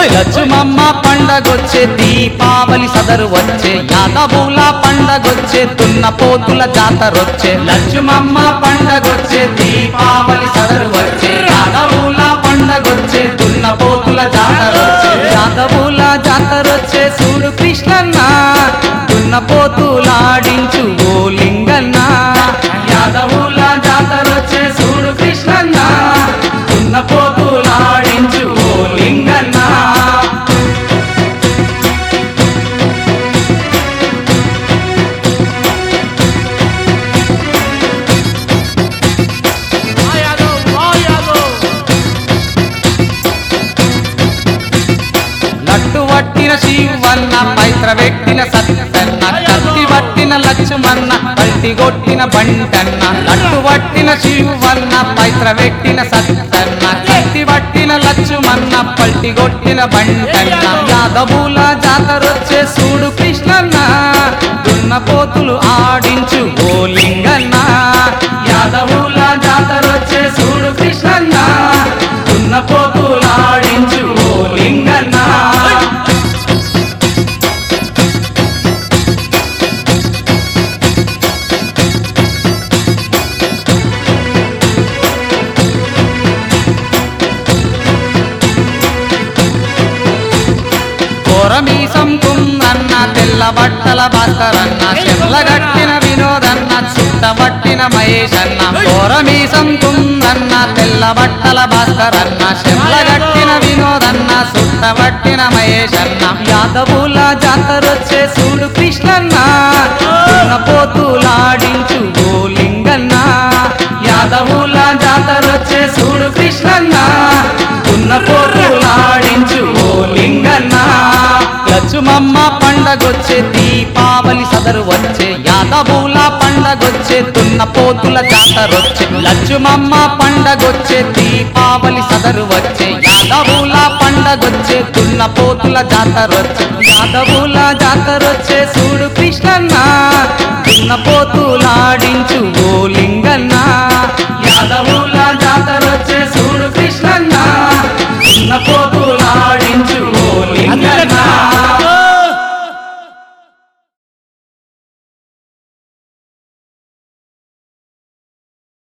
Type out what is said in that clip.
లక్ష్మమ్మ పండగొచ్చే దీపావళి సదరు వచ్చే యాదవుల పండగొచ్చే తున్న పోతుల జాతరొచ్చే లక్ష్మమ్మ పండగొచ్చే దీపావళి సదరు వచ్చే యాదవుల పండగొచ్చే తున్న పోతుల జాతరొచ్చే యాదవుల జాతరొచ్చే చూడు కృష్ణన్న తున్న పోతులాడించు ఓ లింగన్న యాదవుల జాతరొచ్చే చూడు కృష్ణన్న తున్న పోతులాడించు ఓ లింగన్న లట్టు వట్టిన శివన్న పైత్ర వెట్టిన సత్తన్న కత్తి వట్టిన లక్ష్మన్న పల్టి కొట్టిన బంటన్న లట్టు వట్టిన శివన్న పైత్ర వెట్టిన సత్తన్న కత్తి వట్టిన లక్ష్మన్న పల్టి కొట్టిన బంటన్న యాదవుల జాతరొచ్చే చూడు కృష్ణన్న దున్న పోతులు ఆడించు ఓ లింగన్న యాదవుల జాతరొచ్చే చూడు కృష్ణన్న దున్న పోతులు ఆడించు ఓ లింగన్న కోరమీసం కుందన్న తెల్ల బట్టల భాస్కరన్న చెల్లగట్టిన వినోదన్న చుట్టబట్టిన మహేషన్న కోరమీసం కుందన్న తెల్ల బట్టల భాస్కరన్న చెల్లగట్టిన వినోదన్న చుట్టబట్టిన మహేషన్న యాదవుల జాతరొచ్చే చూడు కృష్ణన్న తున్న పోతులాడించు ఓ లింగన్న యాదవుల జాతరొచ్చే చూడు కృష్ణన్న తున్న పోతులాడించు ఓ లింగన్న లక్ష్మమ్మ పండగొచ్చే దీపావళి సదరు వచ్చే యాదవుల పండగొచ్చే తున్న పోతుల జాతరొచ్చే లక్ష్మమ్మ పండగొచ్చే దీపావళి సదరు వచ్చే యాదవుల పండగొచ్చే తున్న పోతుల జాతరొచ్చే యాదవుల జాతరొచ్చే చూడు కృష్ణన్న తున్న పోతులాడించు ఓ లింగన్న